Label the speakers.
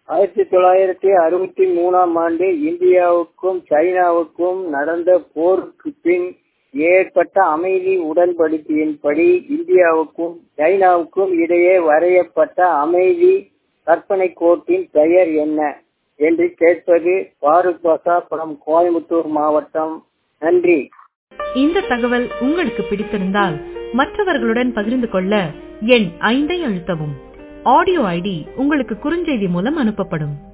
Speaker 1: ஆயிரத்தி தொள்ளாயிரத்தி அறுபத்தி மூணாம் ஆண்டு இந்தியாவுக்கும் சைனாவுக்கும் நடந்த போருக்கு பின் ஏற்பட்ட அமைதி உடன்படிக்கையின்படி இந்தியாவுக்கும் சைனாவுக்கும் இடையே வரையப்பட்ட அமைதி கற்பனை கோட்டின் பெயர் என்ன என்று கேட்பது பாரூக் பாஷா படம் கோயம்புத்தூர் மாவட்டம் நன்றி
Speaker 2: இந்த தகவல் உங்களுக்கு பிடித்திருந்தால் மற்றவர்களுடன் பகிர்ந்து கொள்ள எண் ஐந்தை அழுத்தவும் ஆடியோ ஐடி உங்களுக்கு குறுஞ்செய்தி மூலம் அனுப்பப்படும்